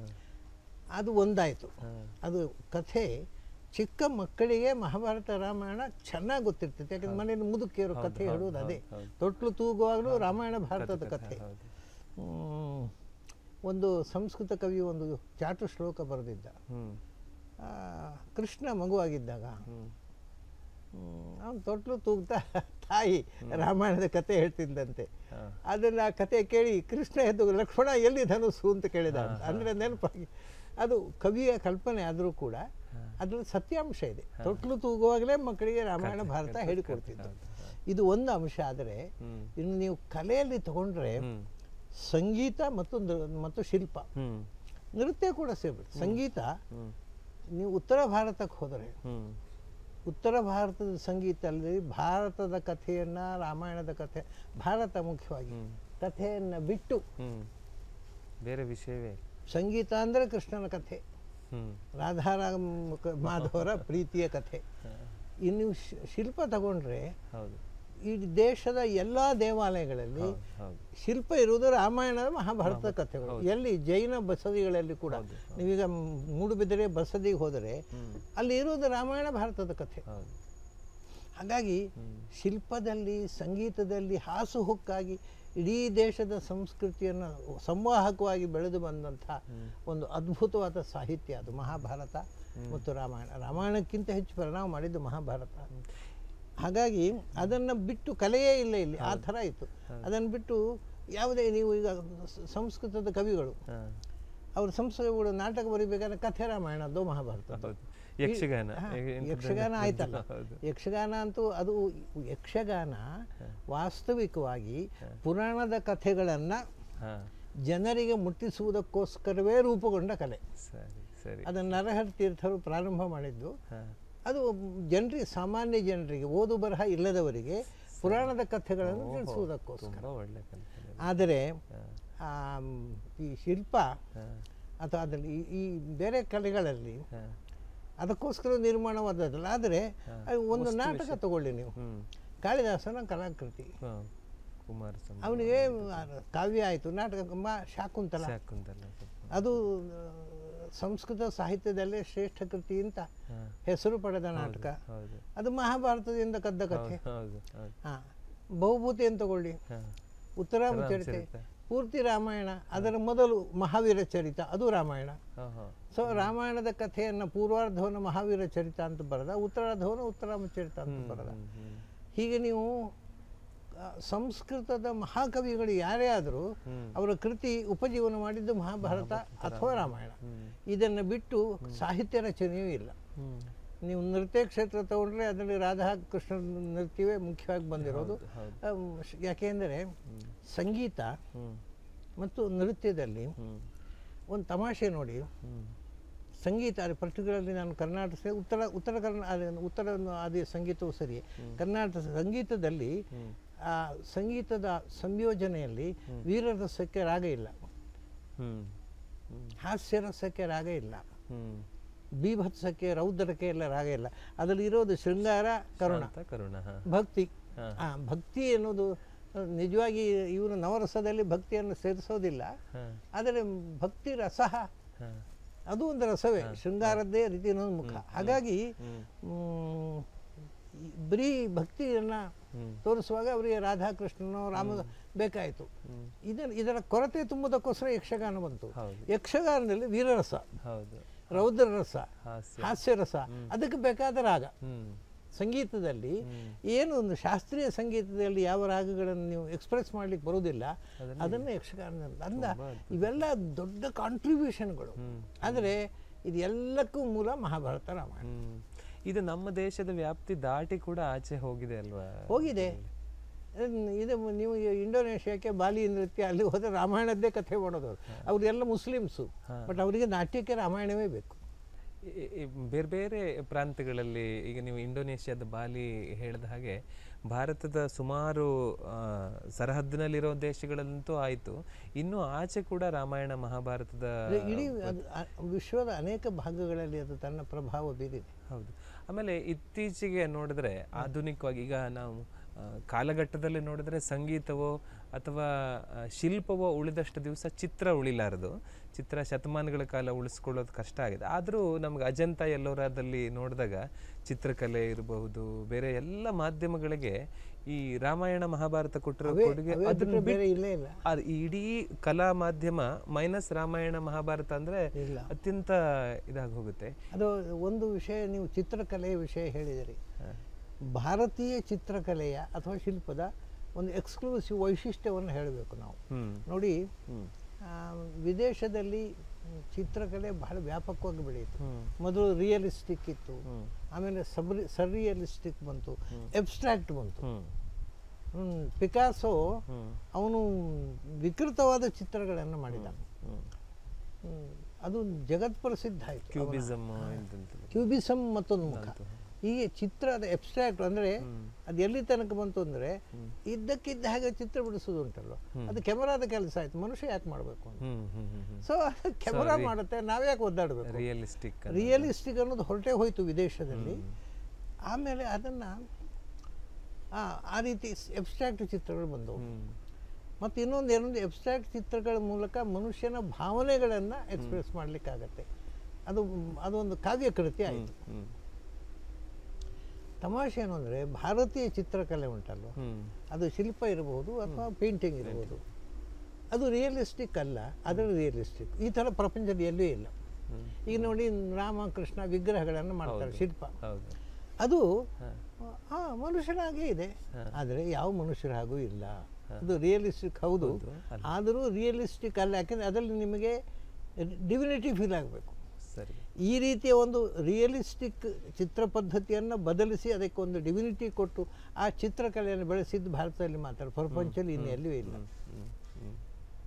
ಅದು ಒಂದಾಯಿತು ಅದು ಕಥೆ ಚಿಕ್ಕ ಮಕ್ಕಳಿಗೆ ಮಹಾಭಾರತ ರಾಮಾಯಣ ಚೆನ್ನಾಗಿ ಗೊತ್ತಿರ್ತೈತೆ ಯಾಕಂದ್ರೆ ಮನೆಯಲ್ಲಿ ಮುದುಕಿಯರು ಕಥೆ ಹೇಳುವುದು ಅದೇ ತೊಟ್ಲು ತೂಗುವಾಗಲೂ ರಾಮಾಯಣ ಭಾರತದ ಕಥೆ ಹೌದು ಹ್ಮ್. ಒಂದು ಸಂಸ್ಕೃತ ಕವಿ ಒಂದು ಚಾಟು ಶ್ಲೋಕ ಬರೆದಿದ್ದ ಹ್ಮ್ ಆ, ಕೃಷ್ಣ ಮಗುವಾಗಿದ್ದಾಗ ಹ್ಮ್ ಅವನು ತೊಟ್ಲು ತೂಗ್ತಾ ತಾಯಿ ರಾಮಾಯಣದ ಕತೆ ಹೇಳ್ತಿದ್ದಂತೆ ಹಾ. ಅದನ್ನ ಆ ಕತೆ ಕೇಳಿ ಕೃಷ್ಣ ಎದ್ದು ಲಕ್ಷ್ಮಣ ಎಲ್ಲಿ ಧನುಸ್ಸು ಅಂತ ಕೇಳಿದ ಅಂತ ಅಂದ್ರೆ ನೆನಪಾಗಿ ಅದು ಕವಿಯ ಕಲ್ಪನೆ ಆದರೂ ಕೂಡ ಅದ್ರಲ್ಲಿ ಸತ್ಯಾಂಶ ಇದೆ ತೊಟ್ಲು ತೂಗುವಾಗಲೇ ಮಕ್ಕಳಿಗೆ ರಾಮಾಯಣ ಭಾರತ ಹೇಳಿಕೊಡ್ತಿದ್ದು ಇದು ಒಂದು ಅಂಶ ಆದರೆ ಹ್ಮ್ ಇನ್ನು ನೀವು ಕಲೆಯಲ್ಲಿ ತಗೊಂಡ್ರೆ ಹ್ಮ್ ಸಂಗೀತ ಮತ್ತು ನೃ- ಮತ್ತು ಶಿಲ್ಪ ಹ್ಮ್ ನೃತ್ಯ ಕೂಡ ಸೇರ್ಬೇಕು ಸಂಗೀತ ಹ್ಮ್ ನೀವು ಉತ್ತರ ಭಾರತಕ್ಕೆ ಹೋದರೆ ಹ್ಮ್ ಉತ್ತರ ಭಾರತದ ಸಂಗೀತದಲ್ಲಿ ಭಾರತದ ಕಥೆಯನ್ನು ರಾಮಾಯಣದ ಕಥೆ ಭಾರತ ಮುಖ್ಯವಾಗಿ ಹ್ಮ್. ಕಥೆಯನ್ನು ಬಿಟ್ಟು ಹ್ಮ್ ಬೇರೆ ವಿಷಯವೇ ಇಲ್ಲ. ಸಂಗೀತ ಅಂದರೆ ಕೃಷ್ಣನ ಕಥೆ ಹ್ಮ್ ರಾಧಾರಾಮ್ ಮಾಧವರ ಪ್ರೀತಿಯ ಕಥೆ ಇನ್ನು ನೀವು ಶಿ- ಶಿಲ್ಪ ತಗೊಂಡ್ರೆ ಹೌದು ಈ ದೇಶದ ಎಲ್ಲ ದೇವಾಲಯಗಳಲ್ಲಿ ಹೌದು ಶಿಲ್ಪ ಇರುವುದು ರಾಮಾಯಣದ ಮಹಾಭಾರತ ಕಥೆಗಳು ಎಲ್ಲಿ ಜೈನ ಬಸದಿಗಳಲ್ಲಿ ಕೂಡ ನೀವೀಗ ಮೂಡುಬಿದಿರೆ ಬಸದಿಗೆ ಹೋದರೆ ಅಲ್ಲಿ ಇರುವುದು ರಾಮಾಯಣ ಭಾರತದ ಕಥೆ ಹೌದು ಹಾಗಾಗಿ ಶಿಲ್ಪದಲ್ಲಿ ಸಂಗೀತದಲ್ಲಿ ಹಾಸುಹೊಕ್ಕಾಗಿ ಇಡೀ ದೇಶದ ಸಂಸ್ಕೃತಿಯನ್ನು ಸಂವಾಹಕವಾಗಿ ಬೆಳೆದು ಬಂದಂಥ ಒಂದು ಅದ್ಭುತವಾದ ಸಾಹಿತ್ಯ ಅದು ಮಹಾಭಾರತ ಮತ್ತು ರಾಮಾಯಣ ರಾಮಾಯಣಕ್ಕಿಂತ ಹೆಚ್ಚು ಪರಿಣಾಮ ಮಾಡಿದ್ದು ಮಹಾಭಾರತ ಹಾಗಾಗಿ ಅದನ್ನು ಬಿಟ್ಟು ಕಲೆಯೇ ಇಲ್ಲ ಇಲ್ಲಿ ಆ ಥರ ಇತ್ತು ಅದನ್ನು ಬಿಟ್ಟು ಯಾವುದೇ ನೀವು ಈಗ ಸ- ಸಂಸ್ಕೃತದ ಕವಿಗಳು ಹಾ, ಅವರು ಸಂಸ್ಕೃತಗಳು ನಾಟಕ ಬರೀಬೇಕಾದ್ರೆ ಕಥೆ ರಾಮಾಯಣದ್ದು ಮಹಾಭಾರತ ಹೌದು ಯಕ್ಷಗಾನ ಹಾ, ಈಗ ಎಂಥದ್ದು? ಯಕ್ಷಗಾನ ಆಯ್ತಲ್ಲ ಹೌದು ಯಕ್ಷಗಾನ ಅಂತೂ ಅದು ಯಕ್ಷಗಾನ ವಾಸ್ತವಿಕವಾಗಿ ಪುರಾಣದ ಕಥೆಗಳನ್ನು ಹಾ ಜನರಿಗೆ ಮುಟ್ಟಿಸುವುದಕ್ಕೋಸ್ಕರವೇ ರೂಪುಗೊಂಡ ಕಲೆ ಸರಿ ಸರಿ ಅದನ್ನು ನರಹರಿ ತೀರ್ಥರು ಪ್ರಾರಂಭ ಮಾಡಿದ್ದು ಹಾ ಅದು ಜನರಿಗೆ ಸಾಮಾನ್ಯ ಜನರಿಗೆ ಓದು ಬರಹ ಇಲ್ಲದವರಿಗೆ ಪುರಾಣದ ಕಥೆಗಳನ್ನು ತಿಳಿಸುವುದಕ್ಕೋಸ್ಕರ ತುಂಬಾ ಒಳ್ಳೆ ಕಲ್ಪನೆ ಆದರೆ ಹಾ, ಆ, ಈ ಶಿಲ್ಪ ಹಾ, ಅಥವಾ ಅದರಲ್ಲಿ ಈ- ಈ ಬೇರೆ ಕಲೆಗಳಲ್ಲಿ ಹಾ. ಅದಕ್ಕೋಸ್ಕರ ನಿರ್ಮಾಣವಾದದ್ದಲ್ಲ ಆದರೆ ಅದು ಒಂದು ನಾಟಕ ತಗೊಳ್ಳಿ ನೀವು ಹ್ಮ್ ಕಾಳಿದಾಸನ ಕಲಾಕೃತಿ ಹಾ, ಕುಮಾರ ಸಂಭವ. ಅವನಿಗೆ ಕಾವ್ಯ ಆಯಿತು ನಾಟಕ ಮ ಶಾಕುಂತಲ ಶಾಕುಂತಲ ಅದು ಆ, ಸಂಸ್ಕೃತ ಸಾಹಿತ್ಯದಲ್ಲೇ ಶ್ರೇಷ್ಠ ಕೃತಿ ಅಂತ ಹಾ, ಹೆಸರು ಪಡೆದ ನಾಟಕ ಹೌದು ಅದು ಮಹಾಭಾರತದಿಂದ ಕದ್ದ ಕಥೆ ಹೌದು ಹೌದು ಹಾಂ ಬಹುಭೂತಿ ಅಂತ ತಗೊಳ್ಳಿ ಹಾ, ಉತ್ತರಾಮಚರಿತೆ ರಾಮಚರಿತ. ಪೂರ್ತಿ ರಾಮಾಯಣ ಅದರ ಮೊದಲು ಮಹಾವೀರ ಚರಿತ ಅದು ರಾಮಾಯಣ ಹಾ, ಹಾ. ಸೊ ರಾಮಾಯಣದ ಕಥೆಯನ್ನು ಪೂರ್ವಾರ್ಧವನ್ನು ಮಹಾವೀರ ಚರಿತ ಅಂತ ಬರೆದ ಉತ್ತರಾರ್ಧವನ್ನು ಉತ್ತರಾಮಚರಿತ ಅಂತ ಬರೆದ ಹ್ಮ್, ಹ್ಮ್, ಹೀಗೆ ನೀವು ಆ, ಸಂಸ್ಕೃತದ ಮಹಾಕವಿಗಳು ಯಾರೇ ಆದರೂ ಹ್ಮ್. ಅವರ ಕೃತಿ ಉಪಜೀವನ ಮಾಡಿದ್ದು ಮಹಾಭಾರತ ಅಥವಾ ರಾಮಾಯಣ ಇದನ್ನು ಬಿಟ್ಟು ಸಾಹಿತ್ಯ ರಚನೆಯೂ ಇಲ್ಲ ಹ್ಮ್. ನೀವು ನೃತ್ಯ ಕ್ಷೇತ್ರ ತಗೊಂಡ್ರೆ ಅದರಲ್ಲಿ ರಾಧಾ ಕೃಷ್ಣ ನೃತ್ಯವೇ ಮುಖ್ಯವಾಗಿ ಬಂದಿರೋದು ಹೌದು. ಅಮ್, ಶ- ಯಾಕೆಂದರೆ ಸಂಗೀತ ಹ್ಮ್, ಮತ್ತು ನೃತ್ಯದಲ್ಲಿ ಹ್ಮ್, ಒಂದು ತಮಾಷೆ ನೋಡಿ ಹ್ಮ್. ಸಂಗೀತ ಅದು ಪರ್ಟಿಕ್ಯುಲರ್ಲಿ ನಾನು ಕರ್ನಾಟಕ ಸೇ- ಉತ್ತರ ಉತ್ತರ ಕರ್ನಾ ಅದು ಉತ್ತರ ಆದಿ ಸಂಗೀತವು ಸರಿ ಕರ್ನಾಟಕ ಸಂಗೀತದಲ್ಲಿ ಆ ಸಂಗೀತದ ಸಂಯೋಜನೆಯಲ್ಲಿ ವೀರರಸಕ್ಕೆ ರಾಗ ಇಲ್ಲ ಹ್ಮ್, ಹ್ಮ್, ಹಾಸ್ಯರಸಕ್ಕೆ ರಾಗ ಇಲ್ಲ ಹ್ಮ್. ಬೀಭತ್ಸಕ್ಕೆ ರೌದ್ರಕ್ಕೆ ಎಲ್ಲ ರಾಗ ಇಲ್ಲ ಅದರಲ್ಲಿ ಇರೋದು ಶೃಂಗಾರ ಕರುಣ ಶಾಂತ ಕರುಣ ಹಾ. ಭಕ್ತಿ ಹಾ. ಆ ಭಕ್ತಿ ಎನ್ನುವುದು ಆ, ನಿಜವಾಗಿ ಇವನು ನವರಸದಲ್ಲಿ ಭಕ್ತಿಯನ್ನು ಸೇರಿಸೋದಿಲ್ಲ ಹಾ, ಆದರೆ ಭಕ್ತಿ ರಸ ಹಾ. ಅದು ಒಂದು ರಸವೇ ಶೃಂಗಾರದ್ದೇ ರೀತಿ ಇನ್ನೊಂದು ಮುಖ ಹಾಗಾಗಿ ಮ್, ಈ ಬರೀ ಭಕ್ತಿಯನ್ನು ಹ್ಮ್. ತೋರಿಸುವಾಗ ಅವರಿಗೆ ರಾಧಾಕೃಷ್ಣನೋ ರಾಮ ಬೇಕಾಯಿತು ಇದರ ಇದರ ಕೊರತೆ ತುಂಬುವುದಕ್ಕೋಸ್ಕರ ಯಕ್ಷಗಾನ ಬಂತು ಹೌದು. ಯಕ್ಷಗಾನದಲ್ಲಿ ವೀರರಸ ಹೌದು ರೌದ್ರರಸ ಹಾಸ್ಯ ಹಾಸ್ಯರಸ ಅದಕ್ಕೆ ಬೇಕಾದ ರಾಗ ಹ್ಮ್ ಸಂಗೀತದಲ್ಲಿ ಏನು ಒಂದು ಶಾಸ್ತ್ರೀಯ ಸಂಗೀತದಲ್ಲಿ ಯಾವ ರಾಗಗಳನ್ನು ನೀವು ಎಕ್ಸ್ಪ್ರೆಸ್ ಮಾಡ್ಲಿಕ್ಕೆ ಬರೋದಿಲ್ಲ ಅದನ್ನು ಯಕ್ಷಗಾನದಲ್ಲಿ ಅಂದ ಇವೆಲ್ಲ ದೊಡ್ಡ ಕಾಂಟ್ರಿಬ್ಯೂಷನ್ಗಳು ಆದರೆ ಇದು ಎಲ್ಲಕ್ಕೂ ಮೂಲ ಮಹಾಭಾರತ ರಾಮಾಯಣ ಹ್ಮ್ ಇದು ನಮ್ಮ ದೇಶದ ವ್ಯಾಪ್ತಿ ದಾಟಿ ಕೂಡ ಆಚೆ ಹೋಗಿದೆ ಅಲ್ವಾ ಹೋಗಿದೆ ಅದ್ನ ಇದು ನೀವು ಈ ಇಂಡೋನೇಷ್ಯಾಕ್ಕೆ ಬಾಲಿ ನೃತ್ಯ ಅಲ್ಲಿ ಹೋದರೆ ರಾಮಾಯಣದ್ದೇ ಕಥೆ ಮಾಡೋದು ಅವ್ರು ಅವರೆಲ್ಲ ಮುಸ್ಲಿಮ್ಸು ಬಟ್ ಅವರಿಗೆ ನಾಟ್ಯಕ್ಕೆ ರಾಮಾಯಣವೇ ಬೇಕು ಈ- ಈ ಬೇರೆ ಬೇರೆ ಪ್ರಾಂತ್ಯಗಳಲ್ಲಿ ಈಗ ನೀವು ಇಂಡೋನೇಷ್ಯಾದ ಬಾಲಿ ಹೇಳಿದ ಹಾಗೆ ಭಾರತದ ಸುಮಾರು ಆ, ಸರಹದ್ದಿನಲ್ಲಿರೋ ದೇಶಗಳಲ್ಲಂತೂ ಆಯಿತು ಇನ್ನು ಆಚೆ ಕೂಡ ರಾಮಾಯಣ ಮಹಾಭಾರತದ ಅದು ಇಡೀ ಅದು ಆ- ವಿಶ್ವದ ಅನೇಕ ಭಾಗಗಳಲ್ಲಿ ಅದು ತನ್ನ ಪ್ರಭಾವ ಬೀರಿದೆ ಹೌದು ಆಮೇಲೆ ಇತ್ತೀಚೆಗೆ ನೋಡಿದ್ರೆ ಆಧುನಿಕವಾಗಿ ಈಗ ನಾವು ಆ, ಕಾಲಘಟ್ಟದಲ್ಲಿ ನೋಡಿದ್ರೆ ಸಂಗೀತವೋ ಅಥವಾ ಆ, ಶಿಲ್ಪವೋ ಉಳಿದಷ್ಟು ದಿವಸ ಚಿತ್ರ ಉಳಿಲಾರದು ಚಿತ್ರ ಶತಮಾನಗಳ ಕಾಲ ಉಳಿಸ್ಕೊಳ್ಳೋದು ಕಷ್ಟ ಆಗಿದೆ ಆದರೂ ನಮ್ಗೆ ಅಜಂತ ಎಲ್ಲೋರಾದಲ್ಲಿ ನೋಡಿದಾಗ ಚಿತ್ರಕಲೆ ಇರಬಹುದು ಬೇರೆ ಎಲ್ಲ ಮಾಧ್ಯಮಗಳಿಗೆ ಈ ರಾಮಾಯಣ ಮಹಾಭಾರತ ಕೊಟ್ಟಿರೋ ಅವೇ- ಕೊಡುಗೆ ಅವೇ ಅದನ್ನ ಬಿಟ್ರೆ ಬೇರೆ ಬಿಟ್- ಇಲ್ಲೇ ಇಲ್ಲ ಅದು ಇಡೀ ಕಲಾ ಮಾಧ್ಯಮ ಮೈನಸ್ ರಾಮಾಯಣ ಮಹಾಭಾರತ ಅಂದ್ರೆ ಇಲ್ಲ. ಅತ್ಯಂತ ಇದಾಗಿ ಹೋಗುತ್ತೆ ಅದು ಒಂದು ವಿಷಯ ನೀವು ಚಿತ್ರಕಲೆಯ ವಿಷಯ ಹೇಳಿದಿರಿ ಭಾರತೀಯ ಚಿತ್ರಕಲೆಯ ಅಥವಾ ಶಿಲ್ಪದ ಒಂದು ಎಕ್ಸ್ಕ್ಲೂಸಿವ್ ವೈಶಿಷ್ಟ್ಯವನ್ನು ಹೇಳಬೇಕು ನಾವು ಹ್ಮ್ ನೋಡಿ ಹ್ಮ್ ಆ, ವಿದೇಶದಲ್ಲಿ ಚಿತ್ರಕಲೆ ಬಹಳ ವ್ಯಾಪಕವಾಗಿ ಬೆಳೆಯಿತು ಹ್ಮ್ ಮೊದಲು ರಿಯಲಿಸ್ಟಿಕ್ ಇತ್ತು ಹ್ಮ್ ಆಮೇಲೆ ಸಬ್ರಿ ಸರ್ರಿಯಲಿಸ್ಟಿಕ್ ಬಂತು ಎಬ್ಸ್ಟ್ರಾಕ್ಟ್ ಬಂತು ಹ್ಮ್ ಹ್ಮ್, ಪಿಕಾಸೋ ಹ್ಮ್ ಅವನು ವಿಕೃತವಾದ ಚಿತ್ರಗಳನ್ನು ಮಾಡಿದ ಹ್ಮ್ ಹ್ಮ್, ಅದು ಜಗತ್ ಪ್ರಸಿದ್ಧ ಆಯಿತು ಕ್ಯೂಬಿಸಮ್ ಇಂತಂತದ್ದು. ಕ್ಯೂಬಿಸಮ್ ಮತ್ತೊಂದು ಮುಖ ಹೀಗೆ ಚಿತ್ರ ಅದು ಎಬ್ಸ್ಟ್ರಾಕ್ಟ್ ಅಂದರೆ ಅದು ಎಲ್ಲಿ ತನಕ ಬಂತು ಅಂದರೆ ಇದ್ದಕ್ಕಿದ್ದ ಹಾಗೆ ಚಿತ್ರ ಬಿಡಿಸೋದು ಉಂಟಲ್ಲ ಅದು ಕೆಮರಾದ ಕೆಲಸ ಆಯ್ತು ಮನುಷ್ಯ ಯಾಕೆ ಮಾಡಬೇಕು ಅಂತ ಹ್ಮ್ ಹ್ಮ್ ಹ್ಮ್ ಹ್ಮ್ ಸೊ ಕೆಮರಾ ಮಾಡುತ್ತೆ ನಾವ್ಯಾಕೆ ಒದ್ದಾಡಬೇಕು ರಿಯಲಿಸ್ಟಿಕ್ ರಿಯಲಿಸ್ಟಿಕ್ ಅನ್ನೋದು ಹೊರಟೆ ಹೋಯಿತು ವಿದೇಶದಲ್ಲಿ ಆಮೇಲೆ ಅದನ್ನು ಆ ರೀತಿ ಎಬ್ಸ್ಟ್ರಾಕ್ಟ್ ಚಿತ್ರಗಳು ಬಂದವು ಹ್ಮ್ ಮತ್ತು ಇನ್ನೊಂದು ಏನೊಂದು ಎಬ್ಸ್ಟ್ರಾಕ್ಟ್ ಚಿತ್ರಗಳ ಮೂಲಕ ಮನುಷ್ಯನ ಭಾವನೆಗಳನ್ನು ಎಕ್ಸ್ಪ್ರೆಸ್ ಮಾಡಲಿಕ್ಕಾಗತ್ತೆ ಅದು ಅದೊಂದು ಕಾವ್ಯ ಕೃತಿ ಆಯಿತು ಹ್ಮ್ ತಮಾಷೆ ಏನು ಅಂದರೆ ಭಾರತೀಯ ಚಿತ್ರಕಲೆ ಉಂಟಲ್ವ ಹ್ಮ್ ಅದು ಶಿಲ್ಪ ಇರಬಹುದು ಅಥವಾ ಪೇಂಟಿಂಗ್ ಇರಬಹುದು ಅದು ರಿಯಲಿಸ್ಟಿಕ್ ಅಲ್ಲ ಅದರ ರಿಯಲಿಸ್ಟಿಕ್ ಈ ಥರ ಪ್ರಪಂಚದಲ್ಲಿ ಎಲ್ಲೂ ಇಲ್ಲ ಹ್ಮ್. ಈಗ ನೋಡಿ ರಾಮ ಕೃಷ್ಣ ವಿಗ್ರಹಗಳನ್ನು ಮಾಡ್ತಾರೆ ಶಿಲ್ಪ ಹೌದು ಅದು ಹಾ. ಆ ಮನುಷ್ಯನಾಗೇ ಇದೆ ಆದರೆ ಯಾವ ಮನುಷ್ಯರ ಹಾಗೂ ಇಲ್ಲ ಅದು ರಿಯಲಿಸ್ಟಿಕ್ ಹೌದು ಆದರೂ ರಿಯಲಿಸ್ಟಿಕ್ ಅಲ್ಲ ಯಾಕೆಂದರೆ ಅದರಲ್ಲಿ ನಿಮಗೆ ಡಿವಿನಿಟಿ ಫೀಲ್ ಆಗಬೇಕು ಸರಿ ಈ ರೀತಿಯ ಒಂದು ರಿಯಲಿಸ್ಟಿಕ್ ಚಿತ್ರ ಪದ್ಧತಿಯನ್ನು ಬದಲಿಸಿ ಅದಕ್ಕೆ ಒಂದು ಡಿವಿನಿಟಿ ಕೊಟ್ಟು ಆ ಚಿತ್ರಕಲೆಯನ್ನು ಬೆಳೆಸಿದ್ದು ಭಾರತದಲ್ಲಿ ಮಾತ್ರ ಪ್ರಪಂಚದಲ್ಲಿ ಇನ್ನು ಎಲ್ಲಿಯೂ ಇಲ್ಲ ಹ್ಮ್ ಹ್ಮ್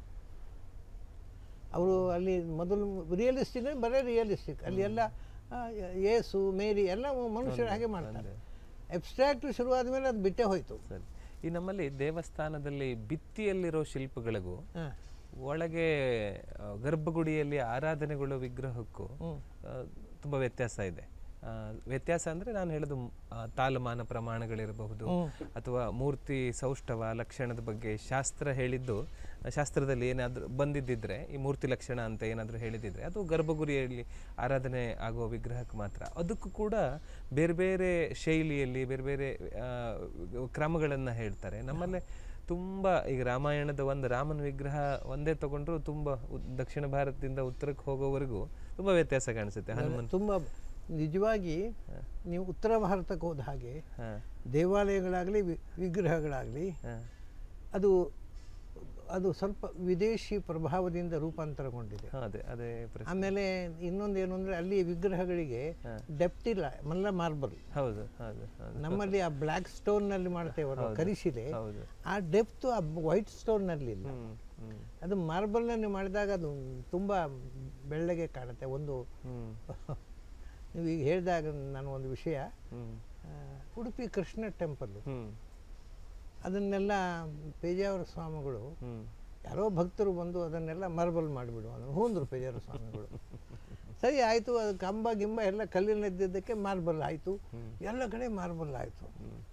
ಅವರು ಅಲ್ಲಿ ಮೊದಲು ರಿಯಲಿಸ್ಟಿಕ್ ಬರೀ ರಿಯಲಿಸ್ಟಿಕ್ ಅಲ್ಲಿ ಎಲ್ಲ ಆ, ಯೇಸು ಮೇರಿ ಎಲ್ಲ ಮನುಷ್ಯರು ಹಾಗೆ ಮಾಡ್ತಾರೆ ಎಬ್ಸ್ಟ್ರಾಕ್ಟ್ ಶುರುವಾದ ಮೇಲೆ ಅದು ಬಿಟ್ಟೇ ಹೋಯಿತು ಸರಿ ಈ ನಮ್ಮಲ್ಲಿ ದೇವಸ್ಥಾನದಲ್ಲಿ ಭಿತ್ತಿಯಲ್ಲಿರೋ ಶಿಲ್ಪಗಳಿಗೂ ಹಾಂ ಒಳಗೆ ಆ, ಗರ್ಭಗುಡಿಯಲ್ಲಿ ಆರಾಧನೆಗೊಳ್ಳುವ ವಿಗ್ರಹಕ್ಕೂ ಆ, ತುಂಬಾ ವ್ಯತ್ಯಾಸ ಇದೆ ಆ, ವ್ಯತ್ಯಾಸ ಅಂದ್ರೆ ನಾನು ಹೇಳೋದು ಮ್, ಆ, ತಾಲಮಾನ ಪ್ರಮಾಣಗಳಿರಬಹುದು ಅಥವಾ ಮೂರ್ತಿ ಸೌಷ್ಠವ ಲಕ್ಷಣದ ಬಗ್ಗೆ ಶಾಸ್ತ್ರ ಹೇಳಿದ್ದು ಆ, ಶಾಸ್ತ್ರದಲ್ಲಿ ಏನಾದರೂ ಬಂದಿದ್ದಿದ್ರೆ ಈ ಮೂರ್ತಿ ಲಕ್ಷಣ ಅಂತ ಏನಾದರೂ ಹೇಳಿದಿದ್ರೆ ಅದು ಗರ್ಭಗುಡಿಯಲ್ಲಿ ಆರಾಧನೆ ಆಗುವ ವಿಗ್ರಹಕ್ಕೆ ಮಾತ್ರ ಅದಕ್ಕೂ ಕೂಡ ಬೇರೆ ಬೇರೆ ಶೈಲಿಯಲ್ಲಿ ಬೇರೆ ಬೇರೆ ಆ, ಕ್ರಮಗಳನ್ನು ಹೇಳ್ತಾರೆ ನಮ್ಮಲ್ಲೇ ತುಂಬಾ ಈಗ ರಾಮಾಯಣದ ಒಂದು ರಾಮನ ವಿಗ್ರಹ ಒಂದೇ ತಗೊಂಡ್ರು ತುಂಬಾ ಉ- ದಕ್ಷಿಣ ಭಾರತದಿಂದ ಉತ್ತರಕ್ಕೆ ಹೋಗೋವರೆಗೂ ತುಂಬಾ ವ್ಯತ್ಯಾಸ ಕಾಣಿಸುತ್ತೆ ಹನುಮಂತ ತುಂಬ ನಿಜವಾಗಿ ನೀವು ಉತ್ತರ ಭಾರತಕ್ಕೆ ಹೋದ ಹಾಗೆ ಹಾ ದೇವಾಲಯಗಳಾಗಲಿ ವಿಗ್ರಹಗಳಾಗಲಿ ಹಾ ಅದು ಅದು ಸ್ವಲ್ಪ ವಿದೇಶಿ ಪ್ರಭಾವದಿಂದ ರೂಪಾಂತರಗೊಂಡಿದೆ ಹಾ, ಅದೇ ಅದೇ ಪ್ರಶ್ನೆ ಆಮೇಲೆ ಇನ್ನೊಂದು ಏನು ಅಂದರೆ ಅಲ್ಲಿ ವಿಗ್ರಹಗಳಿಗೆ ಡೆಪ್ತ್ ಇಲ್ಲ ಮಲ್ಲ ಮಾರ್ಬಲ್ ಹೌದು ಹೌದು ಹೌದು ನಮ್ಮಲ್ಲಿ ಆ ಬ್ಲ್ಯಾಕ್ ಸ್ಟೋನ್ನಲ್ಲಿ ಮಾಡ್ತೇವಲ್ಲ ಕರಿಶಿಲೆ ಹೌದು ಆ ಡೆಪ್ತ್ ಆ ವೈಟ್ ಸ್ಟೋನ್ನಲ್ಲಿ ಇಲ್ಲ ಹ್ಮ್ ಹ್ಮ್ ಅದು ಮಾರ್ಬಲ್ನಲ್ಲಿ ಮಾಡಿದಾಗ ಅದು ತುಂಬ ಬೆಳ್ಳಗೆ ಕಾಣುತ್ತೆ ಒಂದು ಹ್ಮ್ ನೀವು ಈಗ ಹೇಳಿದಾಗ ನಾನು ಒಂದು ವಿಷಯ ಹ್ಮ್ ಆ, ಉಡುಪಿ ಕೃಷ್ಣ ಟೆಂಪಲ್ಲು ಹ್ಮ್ ಅದನ್ನೆಲ್ಲ ಪೇಜಾವರ ಸ್ವಾಮಿಗಳು ಹ್ಮ್ ಯಾರೋ ಭಕ್ತರು ಬಂದು ಅದನ್ನೆಲ್ಲ ಮಾರ್ಬಲ್ ಮಾಡಿಬಿಡು ಅಂದ್ರೆ ಹೂಂದ್ರು ಪೇಜಾವರ ಸ್ವಾಮಿಗಳು ಸರಿ ಆಯಿತು ಅದು ಕಂಬ ಗಿಂಬ ಎಲ್ಲ ಕಲ್ಲಿನದ್ದಿದ್ದಕ್ಕೆ ಮಾರ್ಬಲ್ ಆಯಿತು ಎಲ್ಲ ಕಡೆ ಮಾರ್ಬಲ್ ಆಯಿತು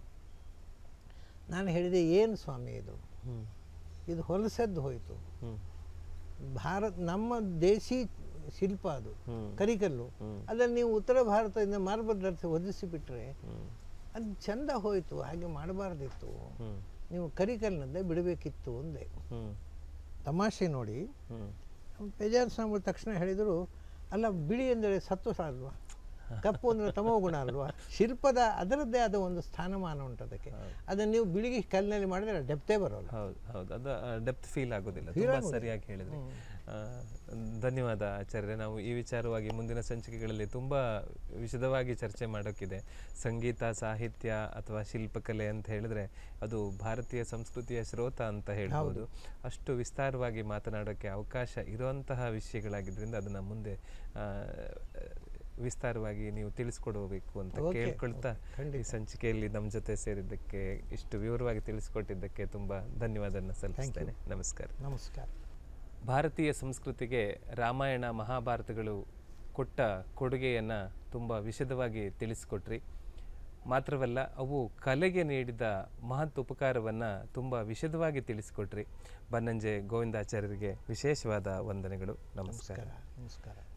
ನಾನು ಹೇಳಿದೆ ಏನು ಸ್ವಾಮಿ ಇದು ಹ್ಮ್ ಇದು ಹೊಲಸದ್ದು ಹೋಯಿತು ಹ್ಮ್ ಭಾರತ್ ನಮ್ಮ ದೇಶಿ ಶಿಲ್ಪ ಅದು ಹ್ಮ್. ಕರಿಕಲ್ಲು ಹ್ಮ್. ಅದನ್ನು ನೀವು ಉತ್ತರ ಭಾರತದಿಂದ ಮಾರ್ಬಲ್ ಧರಿಸಿ ಒದಿಸಿಬಿಟ್ರೆ ಹ್ಮ್ ಅದು ಚಂದ ಹೋಯಿತು ಹಾಗೆ ಮಾಡಬಾರ್ದಿತ್ತು ಹ್ಮ್ ನೀವು ಕರಿಕಲ್ನದ್ದೇ ಬಿಡಬೇಕಿತ್ತು ಅಂದೆ ಹ್ಮ್ ತಮಾಷೆ ನೋಡಿ ಹ್ಮ್ ಬೇಜಾರು ಸ್ವಾಮಿಗಳು ತಕ್ಷಣ ಹೇಳಿದರು ಅಲ್ಲ ಬಿಳಿ ಅಂದರೆ ಸತ್ವ ಅಲ್ವಾ ಕಪ್ಪು ಅಂದರೆ ತಮೋಗುಣ ಅಲ್ವಾ ಶಿಲ್ಪದ ಅದರದ್ದೇ ಆದ ಒಂದು ಸ್ಥಾನಮಾನ ಉಂಟು ಅದಕ್ಕೆ ಅದನ್ನು ನೀವು ಬಿಳಿಗಿ ಕಲ್ಲಿನಲ್ಲಿ ಮಾಡಿದ್ರೆ ಡೆಪ್ತೇ ಬರೋಲ್ಲ ಹೌದು ಹೌದು ಅದು ಡೆಪ್ತ್ ಫೀಲ್ ಆಗೋದಿಲ್ಲ ತುಂಬಾ ಸರಿಯಾಗಿ ಹೇಳಿದ್ರಿ ಆ, ಧನ್ಯವಾದ ಆಚಾರ್ಯ ನಾವು ಈ ವಿಚಾರವಾಗಿ ಮುಂದಿನ ಸಂಚಿಕೆಗಳಲ್ಲಿ ತುಂಬಾ ವಿಶದವಾಗಿ ಚರ್ಚೆ ಮಾಡೋಕ್ಕಿದೆ ಸಂಗೀತ ಸಾಹಿತ್ಯ ಅಥವಾ ಶಿಲ್ಪಕಲೆ ಅಂತ ಹೇಳಿದ್ರೆ ಅದು ಭಾರತೀಯ ಸಂಸ್ಕೃತಿಯ ಸ್ರೋತ ಅಂತ ಹೇಳ್ಬೋದು ಅಷ್ಟು ವಿಸ್ತಾರವಾಗಿ ಮಾತನಾಡೋಕ್ಕೆ ಅವಕಾಶ ಇರುವಂತಹ ವಿಷಯಗಳಾಗಿದ್ರಿಂದ ಅದನ್ನ ಮುಂದೆ ಆ, ವಿಸ್ತಾರವಾಗಿ ನೀವು ತಿಳಿಸ್ಕೊಡಬೇಕು ಅಂತ ಕೇಳ್ಕೊಳ್ತಾ ಈ ಸಂಚಿಕೆಯಲ್ಲಿ ನಮ್ಮ ಜೊತೆ ಸೇರಿದ್ದಕ್ಕೆ ಇಷ್ಟು ವಿವರವಾಗಿ ತಿಳಿಸ್ಕೊಟ್ಟಿದ್ದಕ್ಕೆ ತುಂಬಾ ಧನ್ಯವಾದನ ಸಲ್ಲಿಸ್ತೇನೆ ನಮಸ್ಕಾರ ನಮಸ್ಕಾರ ಭಾರತೀಯ ಸಂಸ್ಕೃತಿಗೆ ರಾಮಾಯಣ ಮಹಾಭಾರತಗಳು ಕೊಟ್ಟ ಕೊಡುಗೆಯನ್ನು ತುಂಬ ವಿಶದವಾಗಿ ತಿಳಿಸಿಕೊಟ್ರಿ ಮಾತ್ರವಲ್ಲ ಅವು ಕಲೆಗೆ ನೀಡಿದ ಮಹತ್ ಉಪಕಾರವನ್ನು ತುಂಬ ವಿಶದವಾಗಿ ತಿಳಿಸಿಕೊಟ್ರಿ ಬನ್ನಂಜೆ ಗೋವಿಂದಾಚಾರ್ಯರಿಗೆ ವಿಶೇಷವಾದ ವಂದನೆಗಳು ನಮಸ್ಕಾರ ನಮಸ್ಕಾರ